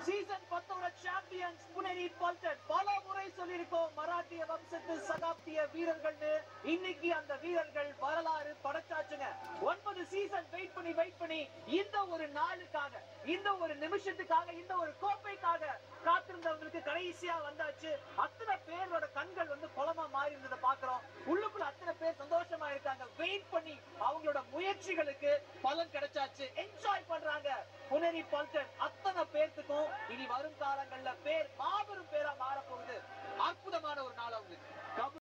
season பத்தோட champions Puneri Paltan பல முறை சொல்லியிருக்கோம் மராட்டிய வம்சத்து சகாப்திய வீரர்கள்னு இன்னைக்கு அந்த வீரர்கள் வரலாறு படைச்சாச்சுங்க ஒன்பது சீசன் வெயிட் பண்ணி வெயிட் பண்ணி இந்த ஒரு நாளுக்காக இந்த ஒரு நிமிஷத்துக்காக இந்த ஒரு கோப்பைக்காக காத்திருந்தவங்களுக்கு கடைசியா வந்தாச்சு அத்தனை பேரோட கண்கள் வந்து குளமா மாறி இருந்ததை பாக்குறோம் உள்ளுக்குள்ள அத்தனை பேர் சந்தோஷமா இருக்காங்க வெயிட் பண்ணி அவங்களோட முயற்சிகளுக்கு பலன் கிடைச்சாச்சு என்ஜாய் பண்றாங்க புனரி பல்டன் அத்தனை பேர்த்துக்கும் இனி வரும் காலங்கள்ல பேர் மாபெரும் பேரா மாறப்போகுது அற்புதமான ஒரு நாள் அவங்களுக்கு